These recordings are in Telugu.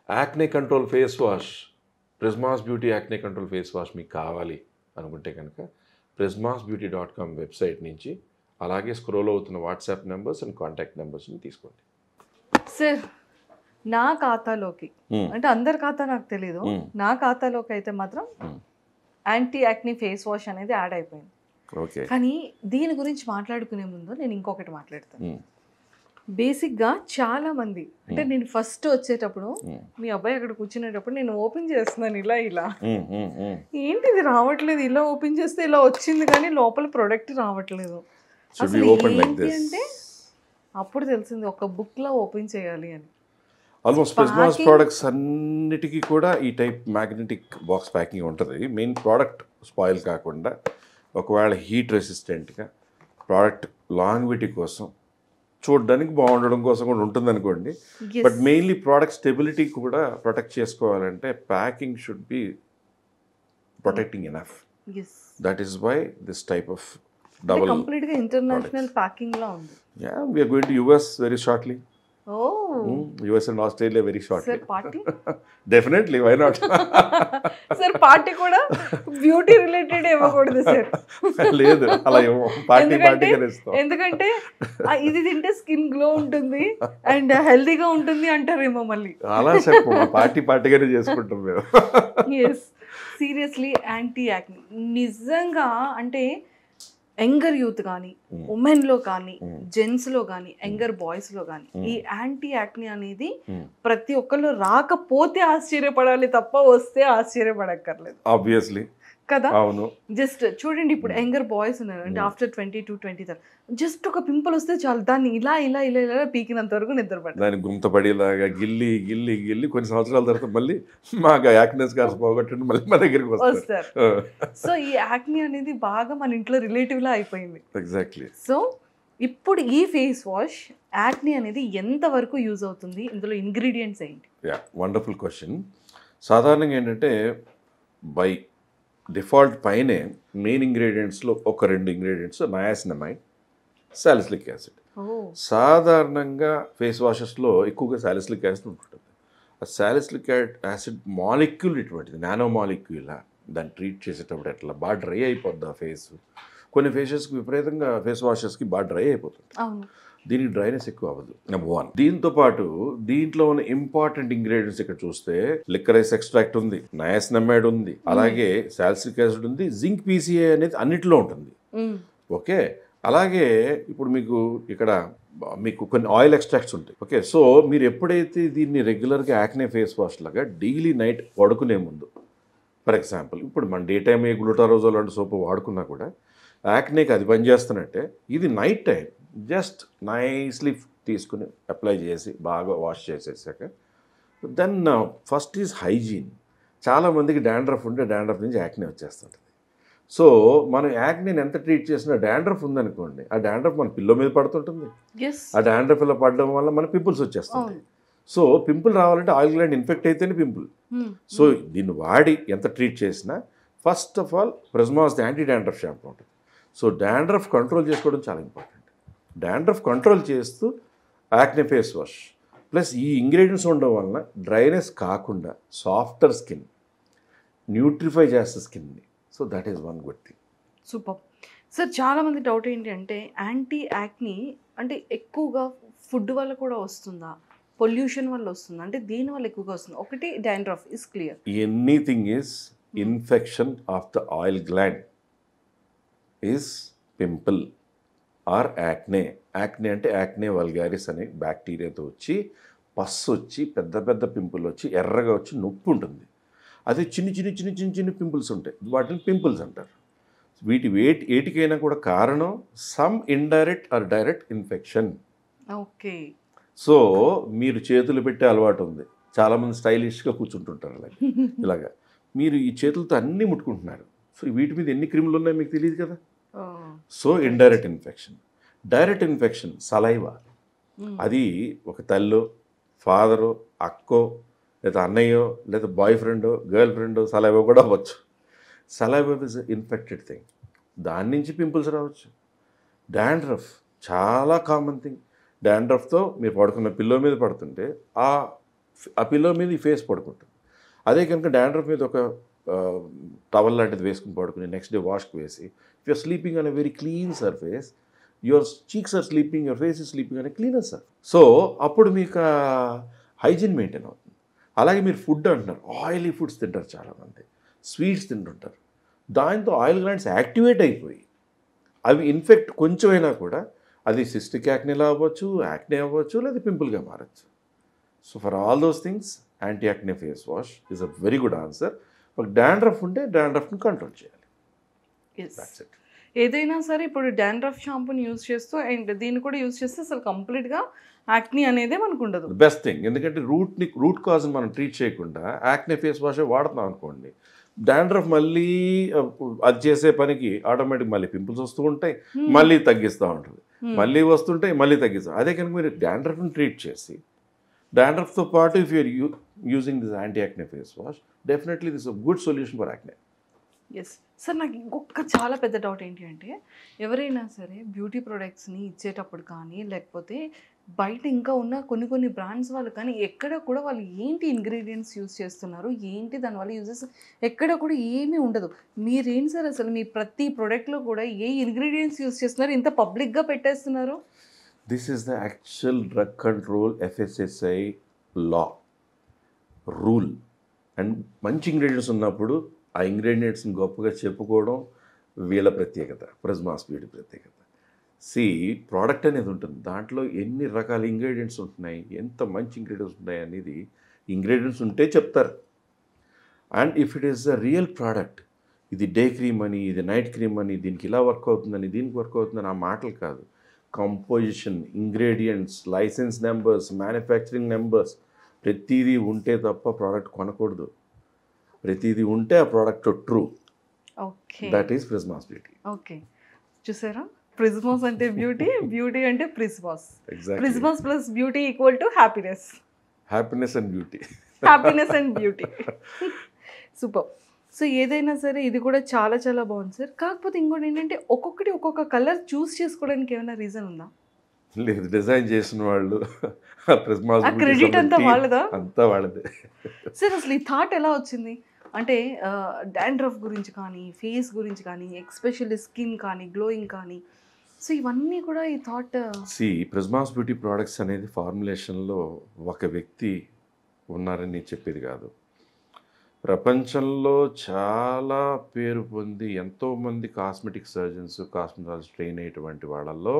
Acne control face wash Prizmas beauty acne control face wash మీకు కావాలి అనుకుంటే కనుక Prizmas beauty dot com website నుంచి అలాగే స్క్రోల్ అవుతున్న వాట్సాప్ నెంబర్స్ అండ్ కాంటాక్ట్ నెంబర్స్ని తీసుకోండి సార్ నా ఖాతాలోకి Hmm. అంటే అందరి ఖాతా నాకు తెలియదు Hmm. నా ఖాతాలోకి అయితే మాత్రం Hmm. Anti acne face wash అనేది యాడ్ అయిపోయింది ఓకే కానీ దీని గురించి మాట్లాడుకునే ముందు నేను ఇంకొకటి మాట్లాడతాను మ్మ్. బేసిక్గా చాలా మంది అంటే Hmm. నేను ఫస్ట్ వచ్చేటప్పుడు మ్మ్. మీ అబ్బాయి అక్కడ కూర్చునేటప్పుడు నేను ఓపెన్ చేస్తున్నాను ఇలా ఇలా మ్మ్, మ్మ్, మ్మ్. ఏంటి ఇది రావట్లేదు ఇలా ఓపెన్ చేస్తే ఇలా వచ్చింది కానీ లోపల ప్రొడక్ట్ రావట్లేదు Should అసలు we open like ఏంటి this? అంటే అప్పుడు తెలిసింది ఒక బుక్ లా ఓపెన్ చేయాలి అని ఆల్మోస్ట్ ప్రిజ్మాస్ Packing- ప్రోడక్ట్స్ అన్నిటికీ కూడా ఈ టైప్ మ్యాగ్నెటిక్ బాక్స్ ప్యాకింగ్ ఉంటుంది మెయిన్ ప్రోడక్ట్ స్పాయిల్ కాకుండా ఒకవేళ హీట్ రెసిస్టెంట్గా ప్రోడక్ట్ లాంగ్విటీ కోసం చూడడానికి బాగుండడం కోసం కూడా ఉంటుంది అనుకోండి Yes. But mainly product stability కూడా ప్రొటెక్ట్ చేసుకోవాలంటే packing should be protecting enough Yes. That is why this type of అంటే డబుల్ కంప్లీట్ గా ఇంటర్నేషనల్ ప్యాకింగ్ లా ఉంది ya we are going to US very shortly oh US and Australia very shortly sir party definitely why not sir party కూడా బ్యూటీ రిలేటెడ్ ఇవ్వకూడదు సార్ లేదు అలా ఏమో పార్టీ ఎందుకంటే పార్టీగానే ఇస్తాం ఎందుకంటే ఆ, ఇది తింటే స్కిన్ గ్లో ఉంటుంది అండ్ హెల్తీగా ఉంటుంది అంటారేమో మళ్ళీ అలా చెప్పు పార్టీ పార్టీగానే చేసుకుంటాం మేము ఎస్ సీరియస్లీ యాంటీ యాక్ని నిజంగా అంటే యంగర్ యూత్ కానీ Mm. ఉమెన్లో కానీ Mm. జెంట్స్లో కానీ యంగర్ బాయ్స్లో కానీ Mm. ఈ యాంటీ యాక్ని అనేది Mm. ప్రతి ఒక్కళ్ళు రాకపోతే ఆశ్చర్యపడాలి తప్ప వస్తే ఆశ్చర్యపడక్కర్లేదు ఆబ్వియస్లీ కదా అవును జస్ట్ చూడండి ఇప్పుడు యంగర్ బాయ్స్ ఉన్నారు అంటే Mm. After twenty to twenty thirty just ఒక పింపుల్ వస్తే చాలు దాన్ని ఇలా ఇలా ఇలా ఇలా పీకినంత వరకు నిద్రపడ్డారు దాని గుంతపడేలాగా గిల్లి గిల్లి గిల్లి కొన్ని సంవత్సరాల తర్వాత మళ్ళీ మాకు యాక్నెస్ గారు పోగొట్టండి మళ్ళీ మా దగ్గరికి వస్తారు వస్తారు సో ఈ యాక్ని అనేది బాగా మన ఇంట్లో రిలేటివ్ లా అయిపోయింది ఎగ్జాక్ట్లీ సో ఇప్పుడు ఈ ఫేస్ వాష్ యాక్ని అనేది ఎంతవరకు యూజ్ అవుతుంది ఇందులో ఇంగ్రీడియంట్స్ ఏంటి యా వండర్ఫుల్ క్వశ్చన్ సాధారణంగా ఏంటంటే బై డిఫాల్ట్ పైనే మెయిన్ ఇంగ్రీడియంట్స్లో ఒక రెండు ఇంగ్రీడియంట్స్ నయాసినమైడ్ సాలిసిలిక్ యాసిడ్ ఓ సాధారణంగా ఫేస్ వాషెస్లో ఎక్కువగా సాలిసిలిక్ యాసిడ్ ఉంటుంటుంది ఆ సాలిసిలిక్ యాసిడ్ మాలిక్యూల్ ఇటువంటిది నానో మాలిక్యూల్ దాన్ని ట్రీట్ చేసేటప్పుడు ఎట్లా బాగా డ్రై అయిపోద్ది ఆ ఫేస్ కొన్ని ఫేసెస్కి విపరీతంగా ఫేస్ వాషెస్కి బాగా డ్రై అయిపోతుంది అవును దీనికి డ్రైనెస్ ఎక్కువ అవ్వదు నెంబర్ వన్ దీంతో పాటు దీంట్లో ఉన్న ఇంపార్టెంట్ ఇంగ్రీడియంట్స్ ఇక్కడ చూస్తే లిక్కరైస్ ఎక్స్ట్రాక్ట్ ఉంది నయాసినమైడ్ ఉంది అలాగే సాల్సిక్ యాసిడ్ ఉంది జింక్ పీసీఏ అనేది అన్నిటిలో ఉంటుంది మ్మ్. ఓకే అలాగే ఇప్పుడు మీకు ఇక్కడ బ- మీకు కొన్ని ఆయిల్ ఎక్స్ట్రాక్ట్స్ ఉంటాయి ఓకే సో మీరు ఎప్పుడైతే దీన్ని రెగ్యులర్గా యాక్నే ఫేస్ వాష్ లాగా డైలీ నైట్ పడుకునే ముందు ఫర్ ఎగ్జాంపుల్ ఇప్పుడు మన డే టైం ఏ గ్లూటారోజో లాంటి సోపు వాడుకున్నా కూడా యాక్నేకి అది పనిచేస్తున్నట్టే ఇది నైట్ టైం జస్ట్ నైస్లీ తీసుకుని అప్లై చేసి బాగా వాష్ చేసేసాక దెన్ ఫస్ట్ ఈజ్ హైజీన్ చాలామందికి డాండ్రఫ్ ఉంటే డాండ్రఫ్ నుంచి యాక్నే వచ్చేస్తుంటుంది సో మనం యాక్నేని ఎంత ట్రీట్ చేసినా డాండ్రఫ్ ఉందనుకోండి ఆ డాండ్రఫ్ మన పిల్లో మీద పడుతుంటుంది ఎస్ ఆ డాండ్రఫ్ ఇలా పడడం వల్ల మన పింపుల్స్ వచ్చేస్తుంది అవును సో పింపుల్ రావాలంటే ఆయిల్ గ్లాండ్ ఇన్ఫెక్ట్ అయితేనే పింపుల్ మ్మ్. సో దీన్ని వాడి ఎంత ట్రీట్ చేసినా first of all Prizmas anti dandruff shampoo ఉంటుంది సో డాండ్రఫ్ కంట్రోల్ చేసుకోవడం చాలా ఇంపార్టెంట్ డాండ్రఫ్ కంట్రోల్ చేస్తూ యాక్నే ఫేస్ వాష్ ప్లస్ ఈ ఇంగ్రీడియంట్స్ ఉండడం వలన డ్రైనెస్ కాకుండా సాఫ్టర్ స్కిన్ న్యూట్రిఫై చేస్తుంది స్కిన్ని so that is one good thing super sir చాలా మంది డౌట్ ఏంటి అంటే యాంటీ యాక్ని అంటే ఎక్కువగా ఫుడ్ వల్ల కూడా వస్తుందా పొల్యూషన్ వల్ల వస్తుందా అంటే దీని వల్ల ఎక్కువగా వస్తుంది ఒకటి dandruff is clear anything is infection of the oil gland is pimple or acne acne అంటే యాక్నే వల్గారిస్ అనే బ్యాక్టీరియాతో వచ్చి పస్ వచ్చి పెద్ద పెద్ద పింపుల్ వచ్చి ఎర్రగా వచ్చి నొప్పి ఉంటుంది అదే చిన్న చిన్న చిన్న చిన్న చిన్న పింపుల్స్ ఉంటాయి వాటిని పింపుల్స్ అంటారు వీటి వేటి ఏటికైనా కూడా కారణం some indirect or direct infection okay so మీరు చేతులు పెట్టే అలవాటు ఉంది చాలామంది స్టైలిష్గా కూర్చుంటుంటారు అలాగే ఇలాగా మీరు ఈ చేతులతో అన్నీ ముట్టుకుంటున్నారు సో వీటి మీద ఎన్ని క్రిములు ఉన్నాయో మీకు తెలియదు కదా so indirect infection direct infection saliva అది ఒక తల్లో ఫాదరు అక్కో లేదా అన్నయ్యో లేదా బాయ్ ఫ్రెండో గర్ల్ ఫ్రెండో సలైవా కూడా అవ్వచ్చు సలైవా ఇస్ ఇన్ఫెక్టెడ్ థింగ్ దాని నుంచి పింపుల్స్ రావచ్చు డాండ్రఫ్ చాలా కామన్ థింగ్ డాండ్రఫ్తో మీరు పడుకున్న పిల్లో మీద పడుతుంటే ఆ ఆ పిల్లో మీద ఈ ఫేస్ పడుకుంటుంది అదే కనుక డాండ్రఫ్ మీద ఒక టవల్ లాంటిది వేసుకుని పడుకుని నెక్స్ట్ డే వాష్కి వేసి if you're sleeping on a very clean surface your cheeks are sleeping your face is sleeping అనే క్లీనర్ సార్ సో అప్పుడు మీకు హైజీన్ మెయింటైన్ అవుతుంది అలాగే మీరు ఫుడ్ అంటున్నారు ఆయిలీ ఫుడ్స్ తింటారు చాలామంది స్వీట్స్ తింటుంటారు దాంతో ఆయిల్ గ్లాండ్స్ యాక్టివేట్ అయిపోయి అవి ఇన్ఫెక్ట్ కొంచెమైనా కూడా అది సిస్టిక్ యాక్నేలా అవ్వచ్చు యాక్నే అవ్వచ్చు లేదా పింపుల్గా మారచ్చు so for all those things anti acne face wash is a very good answer ఒక డాండ్రఫ్ ఉంటే డాండ్రఫ్ని కంట్రోల్ చేయాలి ఎస్ దట్స్ ఇట్ ఏదైనా సరే ఇప్పుడు డాండ్రఫ్ షాంపూని యూజ్ చేస్తూ అండ్ దీన్ని కూడా యూజ్ చేస్తే అసలు కంప్లీట్గా యాక్ని అనేదే మనకు ఉండదు బెస్ట్ థింగ్ ఎందుకంటే రూట్ని రూట్ కాజ్ని మనం ట్రీట్ చేయకుండా యాక్నే ఫేస్ వాష్ వాడుతున్నాం అనుకోండి డాండ్రఫ్ మళ్ళీ uh, అది చేసే పనికి ఆటోమేటిక్ మళ్ళీ పింపుల్స్ వస్తూ ఉంటాయి Hmm. మళ్ళీ తగ్గిస్తూ ఉంటుంది Hmm. మళ్ళీ వస్తుంటాయి మళ్ళీ తగ్గిస్తాం అదే కనుక మీరు డాండ్రఫ్ని ట్రీట్ చేసి డాండ్రఫ్తో పాటు if you're you using this anti acne face wash definitely this a good solution for acne yes sir నాకు ఇంకొక చాలా పెద్ద డౌట్ ఏంటి అంటే ఎవరైనా సరే బ్యూటీ ప్రొడక్ట్స్ని ఇచ్చేటప్పుడు కానీ లేకపోతే బయట ఇంకా ఉన్న కొన్ని కొన్ని బ్రాండ్స్ వాళ్ళు కానీ ఎక్కడ కూడా వాళ్ళు ఏంటి ఇంగ్రీడియంట్స్ యూజ్ చేస్తున్నారు ఏంటి దానివల్ల యూజెస్ ఎక్కడ కూడా ఏమీ ఉండదు మీరేంటి సార్ అసలు మీ ప్రతి ప్రోడక్ట్లో కూడా ఏ ఇంగ్రీడియంట్స్ యూజ్ చేస్తున్నారు ఇంత పబ్లిక్గా పెట్టేస్తున్నారు this is the actual drug control FSSAI లా రూల్ అండ్ మంచి ఇంగ్రీడియంట్స్ ఉన్నప్పుడు ఆ ఇంగ్రీడియంట్స్ని గొప్పగా చెప్పుకోవడం వీళ్ళ ప్రత్యేకత ప్రిజ్మాస్ బ్యూటీ ప్రత్యేకత సి ప్రోడక్ట్ అనేది ఉంటుంది దాంట్లో ఎన్ని రకాల ఇంగ్రీడియంట్స్ ఉంటున్నాయి ఎంత మంచి ఇంగ్రీడియంట్స్ ఉన్నాయి అనేది ఇంగ్రీడియంట్స్ ఉంటే చెప్తారు and if it is a real product ఇది డే క్రీమ్ అని ఇది నైట్ క్రీమ్ అని దీనికి ఇలా వర్క్ అవుతుందని దీనికి వర్క్ అవుతుందని ఆ మాటలు కాదు composition ingredients license numbers manufacturing numbers ప్రతిదీ ఉంటే తప్ప ప్రోడక్ట్ కొనకూడదు ప్రతిదీ ఉంటే ఆ product true okay that is Prizmas beauty okay చూసారా ప్రిజ్మాస్ అంటే బ్యూటీ బ్యూటీ అంటే Prizmas exactly Prizmas plus beauty equal to happiness happiness and beauty happiness and beauty super so ఏదైనా సరే ఇది కూడా చాలా చాలా బాగుంది సార్ కాకపోతే ఇంకోటి ఏంటంటే ఒక్కొక్కటి ఒక్కొక్క కలర్ చూస్ చేసుకోవడానికి ఏమైనా రీజన్ ఉందా లేదు డిజైన్ చేసిన వాళ్ళు ప్రిజ్మాస్ ఆ credit అంతా వాళ్ళదా? అంతా వాళ్ళదే సార్ అసలు ఈ థాట్ ఎలా వచ్చింది అంటే డాండ్రఫ్ గురించి కానీ ఫేస్ గురించి కానీ ఎక్స్పెషల్లీ స్కిన్ కానీ గ్లోయింగ్ కానీ సో ఇవన్నీ కూడా ఈ థాట్ సి ప్రిజ్మాస్ బ్యూటీ ప్రోడక్ట్స్ అనేది ఫార్ములేషన్లో ఒక వ్యక్తి ఉన్నారని చెప్పేది కాదు ప్రపంచంలో చాలా పేరు పొంది ఎంతోమంది కాస్మెటిక్ సర్జన్స్ కాస్మెటాలజిస్ట్ ట్రైన్ అయ్యేటువంటి వాళ్ళల్లో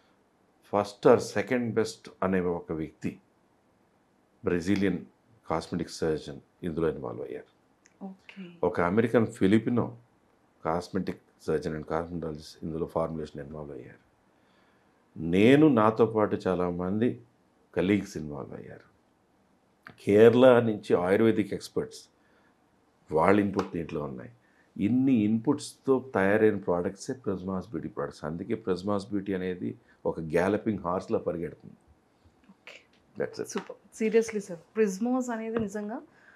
ఫస్ట్ ఆర్ సెకండ్ బెస్ట్ అనే ఒక వ్యక్తి బ్రెజిలియన్ కాస్మెటిక్ సర్జన్ ఇందులో ఇన్వాల్వ్ అయ్యారు ఓకే ఒక American Filipino cosmetic surgeon and cosmetologist ఇందులో ఫార్ములేషన్ ఇన్వాల్వ్ అయ్యారు నేను నాతో పాటు చాలామంది కలీగ్స్ ఇన్వాల్వ్ అయ్యారు కేరళ నుంచి ఆయుర్వేదిక్ ఎక్స్పర్ట్స్ వాళ్ళ ఇన్పుట్ దీంట్లో ఉన్నాయి ఇన్ని ఇన్పుట్స్తో తయారైన ప్రోడక్ట్సే ప్రెజ్మాస్ బ్యూటీ ప్రోడక్ట్స్ అందుకే ప్రెజ్మాస్ బ్యూటీ అనేది ఒక గ్యాలపింగ్ హార్స్లో పరిగెడుతుంది okay that's it super seriously sir Prizmas అనేది నిజంగా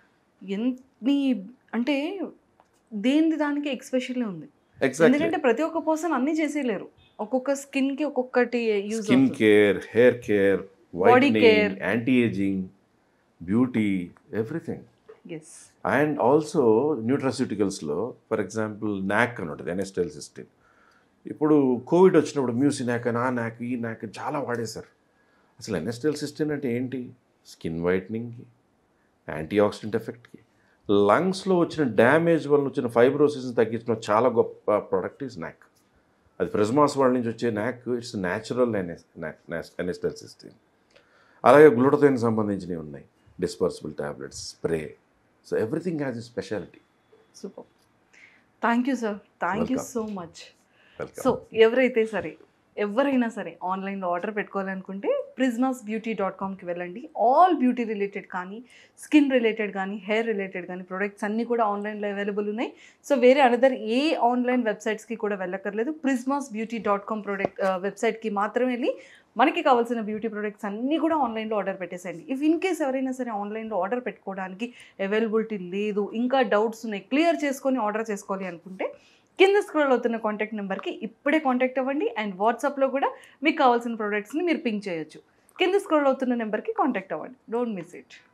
ఎన్ని అంటే దేనిది దానికి ఎక్స్పెషల్లీ ఉంది ఎగ్జాక్ట్లీ ఎందుకంటే ప్రతి ఒక్క పర్సన్ అన్ని చేసేయలేరు ఒక్కొక్క స్కిన్ కి ఒక్కొక్కటి use skin care hair care Body whitening care. Anti aging beauty everything is and also న్యూట్రాస్యూటికల్స్లో ఫర్ ఎగ్జాంపుల్ నాక్ అని ఉంటుంది ఎనెస్టైల్ సిస్టమ్ ఇప్పుడు కోవిడ్ వచ్చినప్పుడు మ్యూసి నాక్ అని ఆ నాక్ ఈ నాక్ చాలా వాడేశారు అసలు ఎనెస్టైల్ సిస్టమ్ అంటే ఏంటి స్కిన్ వైట్నింగ్కి యాంటీ ఆక్సిడెంట్ ఎఫెక్ట్కి లంగ్స్లో వచ్చిన డ్యామేజ్ వల్ల వచ్చిన ఫైబ్రోసిస్ని తగ్గించిన చాలా గొప్ప ప్రోడక్ట్ ఈజ్ నాక్ అది ప్రెజ్మాస్ వాళ్ళ నుంచి వచ్చే నాక్ ఇట్స్ న్యాచురల్ ఎనెస్టైల్ సిస్టమ్ అలాగే గ్లూటోథైన్ సంబంధించినవి ఉన్నాయి dispersible tablets spray so everything has a speciality super thank you sir thank you Welcome. So much welcome so ఎవరైతే సరే ఎవరైనా సరే ఆన్లైన్లో ఆర్డర్ పెట్టుకోవాలనుకుంటే ప్రిజ్మాస్ బ్యూటీ డాట్ కామ్కి వెళ్ళండి ఆల్ బ్యూటీ రిలేటెడ్ కానీ స్కిన్ రిలేటెడ్ కానీ హెయిర్ రిలేటెడ్ కానీ ప్రొడక్ట్స్ అన్నీ కూడా ఆన్లైన్లో అవైలబుల్ ఉన్నాయి సో వేరే అనదర్ ఏ ఆన్లైన్ వెబ్సైట్స్కి కూడా వెళ్ళక్కర్లేదు Prismas beauty dot com product వెబ్సైట్కి మాత్రమే వెళ్ళి మనకి కావాల్సిన బ్యూటీ ప్రొడక్ట్స్ అన్నీ కూడా ఆన్లైన్లో ఆర్డర్ పెట్టేసేయండి ఇఫ్ ఇన్ కేస్ ఎవరైనా సరే ఆన్లైన్లో ఆర్డర్ పెట్టుకోవడానికి అవైలబిలిటీ లేదు ఇంకా డౌట్స్ ఉన్నాయి క్లియర్ చేసుకొని ఆర్డర్ చేసుకోవాలి అనుకుంటే కింద స్క్రోల్ అవుతున్న కాంటాక్ట్ నెంబర్కి ఇప్పుడే కాంటాక్ట్ అవ్వండి అండ్ వాట్సాప్లో కూడా మీకు కావాల్సిన ప్రోడక్ట్స్ని మీరు పింక్ చేయొచ్చు కింద స్క్రోల్ అవుతున్న నెంబర్కి కాంటాక్ట్ అవ్వండి డోంట్ మిస్ ఇట్